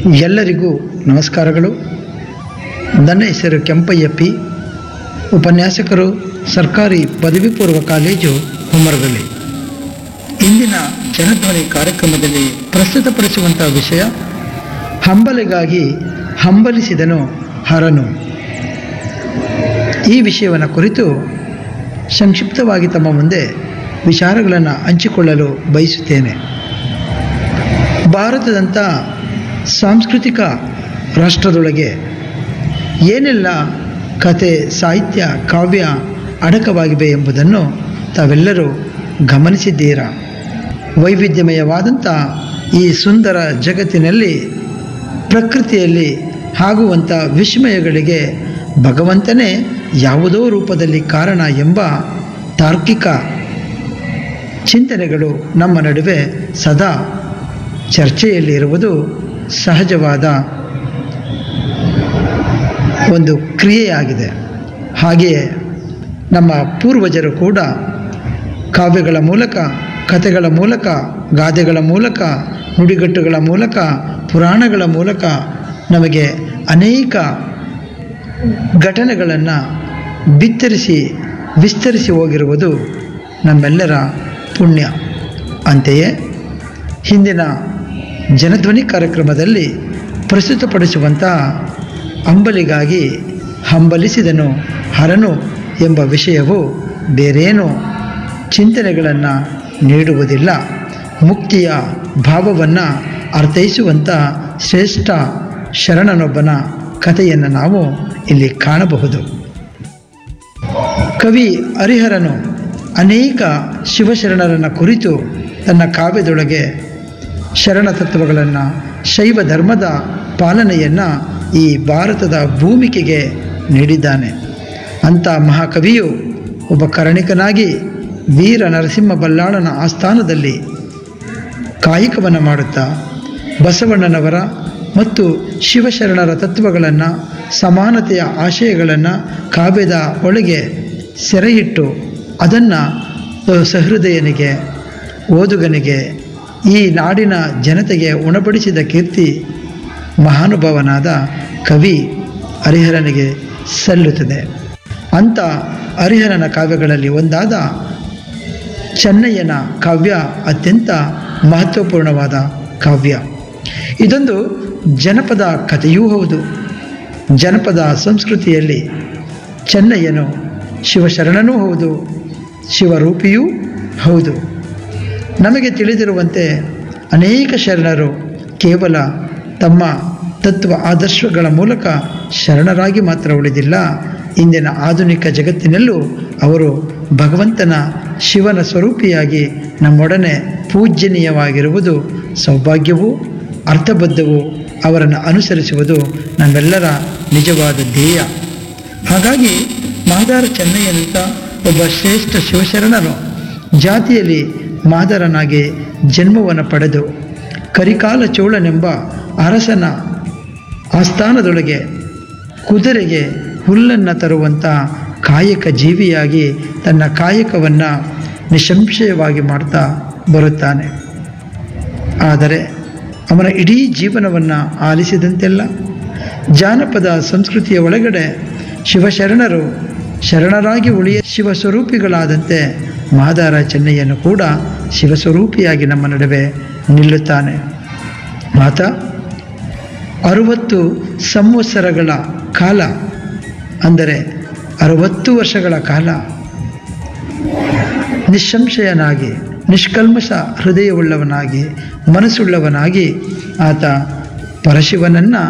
ಎಲ್ಲರಿಗೂ ನಮಸ್ಕಾರಗಳು ನನ್ನ ಹೆಸರು ಕೆಂಪಯ್ಯ ಪಿ ಉಪನ್ಯಾಸಕರು ಸರ್ಕಾರಿ ಪದವಿ ಪೂರ್ವ ಕಾಲೇಜು ಹುಮರಗಲ್ಲಿ ಇಂದಿನ ಜನಧ್ವನಿ ಕಾರ್ಯಕ್ರಮದಲ್ಲಿ ಪ್ರಸ್ತುತಪಡಿಸುವಂಥ ವಿಷಯ ಹಂಬಲಿಗಾಗಿ ಹಂಬಲಿಸಿದನು ಹರನು ಈ ವಿಷಯವನ್ನು ಕುರಿತು ಸಂಕ್ಷಿಪ್ತವಾಗಿ ತಮ್ಮ ಮುಂದೆ ವಿಚಾರಗಳನ್ನು ಹಂಚಿಕೊಳ್ಳಲು ಬಯಸುತ್ತೇನೆ ಭಾರತದಂಥ ಸಾಂಸ್ಕೃತಿಕ ರಾಷ್ಟ್ರದೊಳಗೆ ಏನೆಲ್ಲ ಕತೆ ಸಾಹಿತ್ಯ ಕಾವ್ಯ ಅಡಕವಾಗಿವೆ ಎಂಬುದನ್ನು ತಾವೆಲ್ಲರೂ ಗಮನಿಸಿದ್ದೀರಾ ವೈವಿಧ್ಯಮಯವಾದಂಥ ಈ ಸುಂದರ ಜಗತ್ತಿನಲ್ಲಿ ಪ್ರಕೃತಿಯಲ್ಲಿ ಆಗುವಂಥ ವಿಸ್ಮಯಗಳಿಗೆ ಭಗವಂತನೇ ಯಾವುದೋ ರೂಪದಲ್ಲಿ ಕಾರಣ ಎಂಬ ತಾರ್ಕಿಕ ಚಿಂತನೆಗಳು ನಮ್ಮ ನಡುವೆ ಸದಾ ಚರ್ಚೆಯಲ್ಲಿರುವುದು ಸಹಜವಾದ ಒಂದು ಕ್ರಿಯೆಯಾಗಿದೆ ಹಾಗೆಯೇ ನಮ್ಮ ಪೂರ್ವಜರು ಕೂಡ ಕಾವ್ಯಗಳ ಮೂಲಕ ಕಥೆಗಳ ಮೂಲಕ ಗಾದೆಗಳ ಮೂಲಕ ನುಡಿಗಟ್ಟುಗಳ ಮೂಲಕ ಪುರಾಣಗಳ ಮೂಲಕ ನಮಗೆ ಅನೇಕ ಘಟನೆಗಳನ್ನು ಬಿತ್ತರಿಸಿ ವಿಸ್ತರಿಸಿ ಹೋಗಿರುವುದು ನಮ್ಮೆಲ್ಲರ ಪುಣ್ಯ ಅಂತೆಯೇ ಹಿಂದಿನ ಜನಧ್ವನಿ ಕಾರ್ಯಕ್ರಮದಲ್ಲಿ ಪ್ರಸ್ತುತಪಡಿಸುವಂಥ ಅಂಬಲಿಗಾಗಿ ಹಂಬಲಿಸಿದನು ಹರನು ಎಂಬ ವಿಷಯವು ಬೇರೇನೂ ಚಿಂತನೆಗಳನ್ನು ನೀಡುವುದಿಲ್ಲ ಮುಕ್ತಿಯ ಭಾವವನ್ನು ಅರ್ಥೈಸುವಂಥ ಶ್ರೇಷ್ಠ ಶರಣನೊಬ್ಬನ ಕಥೆಯನ್ನು ನಾವು ಇಲ್ಲಿ ಕಾಣಬಹುದು ಕವಿ ಹರಿಹರನು ಅನೇಕ ಶಿವಶರಣರನ್ನು ಕುರಿತು ತನ್ನ ಕಾವ್ಯದೊಳಗೆ ಶರಣ ತತ್ವಗಳನ್ನು ಶೈವ ಧರ್ಮದ ಪಾಲನೆಯನ್ನು ಈ ಭಾರತದ ಭೂಮಿಕೆಗೆ ನೀಡಿದ್ದಾನೆ ಅಂಥ ಮಹಾಕವಿಯು ಒಬ್ಬ ಕರ್ಣಿಕನಾಗಿ ವೀರ ನರಸಿಂಹ ಬಲ್ಲಾಳನ ಆಸ್ಥಾನದಲ್ಲಿ ಕಾಯಕವನ್ನು ಮಾಡುತ್ತಾ ಬಸವಣ್ಣನವರ ಮತ್ತು ಶಿವಶರಣರ ತತ್ವಗಳನ್ನು ಸಮಾನತೆಯ ಆಶಯಗಳನ್ನು ಕಾವ್ಯದ ಒಳಗೆ ಸೆರೆಯಿಟ್ಟು ಅದನ್ನು ಸಹೃದಯನಿಗೆ ಓದುಗನಿಗೆ ಈ ನಾಡಿನ ಜನತೆಗೆ ಉಣಬಡಿಸಿದ ಕೀರ್ತಿ ಮಹಾನುಭಾವನಾದ ಕವಿ ಹರಿಹರನಿಗೆ ಸಲ್ಲುತ್ತದೆ ಅಂಥ ಹರಿಹರನ ಕಾವ್ಯಗಳಲ್ಲಿ ಒಂದಾದ ಚೆನ್ನಯ್ಯನ ಕಾವ್ಯ ಅತ್ಯಂತ ಮಹತ್ವಪೂರ್ಣವಾದ ಕಾವ್ಯ ಇದೊಂದು ಜನಪದ ಕಥೆಯೂ ಹೌದು ಜನಪದ ಸಂಸ್ಕೃತಿಯಲ್ಲಿ ಚೆನ್ನಯ್ಯನು ಶಿವಶರಣನೂ ಹೌದು ಶಿವರೂಪಿಯೂ ಹೌದು ನಮಗೆ ತಿಳಿದಿರುವಂತೆ ಅನೇಕ ಶರಣರು ಕೇವಲ ತಮ್ಮ ತತ್ವ ಆದರ್ಶಗಳ ಮೂಲಕ ಶರಣರಾಗಿ ಮಾತ್ರ ಉಳಿದಿಲ್ಲ ಇಂದಿನ ಆಧುನಿಕ ಜಗತ್ತಿನಲ್ಲೂ ಅವರು ಭಗವಂತನ ಶಿವನ ಸ್ವರೂಪಿಯಾಗಿ ನಮ್ಮೊಡನೆ ಪೂಜ್ಯನೀಯವಾಗಿರುವುದು ಸೌಭಾಗ್ಯವೂ ಅರ್ಥಬದ್ಧವೂ ಅವರನ್ನು ಅನುಸರಿಸುವುದು ನಮ್ಮೆಲ್ಲರ ನಿಜವಾದ ಧ್ಯೇಯ ಹಾಗಾಗಿ ಮಾದಾರ ಚೆನ್ನಯ್ಯನಂತ ಒಬ್ಬ ಶ್ರೇಷ್ಠ ಶಿವಶರಣನು ಜಾತಿಯಲ್ಲಿ ಮಾದರನಾಗಿ ಜನ್ಮವನ್ನು ಪಡೆದು ಕರಿಕಾಲ ಚೋಳನೆಂಬ ಅರಸನ ಆಸ್ಥಾನದೊಳಗೆ ಕುದುರೆಗೆ ಹುಲ್ಲನ್ನು ತರುವಂಥ ಕಾಯಕ ಜೀವಿಯಾಗಿ ತನ್ನ ಕಾಯಕವನ್ನು ನಿಸ್ಸಂಶಯವಾಗಿ ಮಾಡ್ತಾ ಬರುತ್ತಾನೆ ಆದರೆ ಅವನ ಇಡೀ ಜೀವನವನ್ನು ಆಲಿಸಿದಂತೆಲ್ಲ ಜಾನಪದ ಸಂಸ್ಕೃತಿಯ ಒಳಗಡೆ ಶಿವಶರಣರು ಶರಣರಾಗಿ ಉಳಿಯ ಶಿವಸ್ವರೂಪಿಗಳಾದಂತೆ ಮಾದಾರ ಚೆನ್ನಯ್ಯನು ಕೂಡ ಶಿವಸ್ವರೂಪಿಯಾಗಿ ನಮ್ಮ ನಡುವೆ ನಿಲ್ಲುತ್ತಾನೆ ಆತ ಅರುವತ್ತು ಸಂವತ್ಸರಗಳ ಕಾಲ ಅಂದರೆ ಅರುವತ್ತು ವರ್ಷಗಳ ಕಾಲ ನಿಸ್ಸಂಶಯನಾಗಿ ನಿಷ್ಕಲ್ಮಶ ಹೃದಯವುಳ್ಳವನಾಗಿ ಮನಸ್ಸುಳ್ಳವನಾಗಿ ಆತ ಪರಶಿವನನ್ನು